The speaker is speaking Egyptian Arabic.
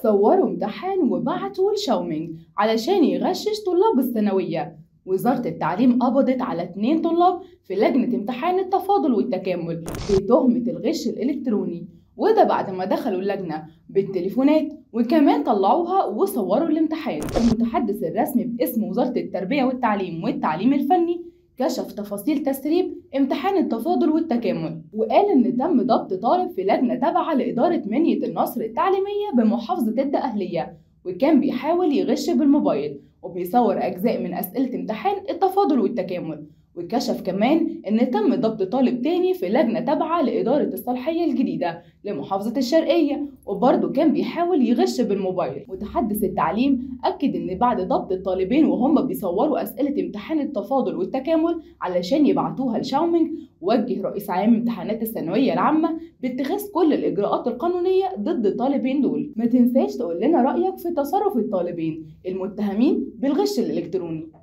صوروا امتحان وبعتوا لشاومينج علشان يغشش طلاب الثانوية وزارة التعليم قبضت على اتنين طلاب في لجنة امتحان التفاضل والتكامل بتهمة الغش الإلكتروني وده بعد ما دخلوا اللجنة بالتليفونات وكمان طلعوها وصوروا الامتحان المتحدث الرسمي باسم وزارة التربية والتعليم والتعليم الفني كشف تفاصيل تسريب امتحان التفاضل والتكامل وقال ان تم ضبط طالب في لجنة تابعة لإدارة منية النصر التعليمية بمحافظة الدقهلية وكان بيحاول يغش بالموبايل وبيصور أجزاء من أسئلة امتحان التفاضل والتكامل وكشف كمان إن تم ضبط طالب تاني في لجنة تابعة لإدارة الصلاحية الجديدة لمحافظة الشرقية وبرضه كان بيحاول يغش بالموبايل متحدث التعليم أكد إن بعد ضبط الطالبين وهم بيصوروا أسئلة امتحان التفاضل والتكامل علشان يبعتوها لشاومينج وجه رئيس عام امتحانات الثانوية العامة باتخاذ كل الإجراءات القانونية ضد الطالبين دول ما تنساش تقول لنا رأيك في تصرف الطالبين المتهمين بالغش الإلكتروني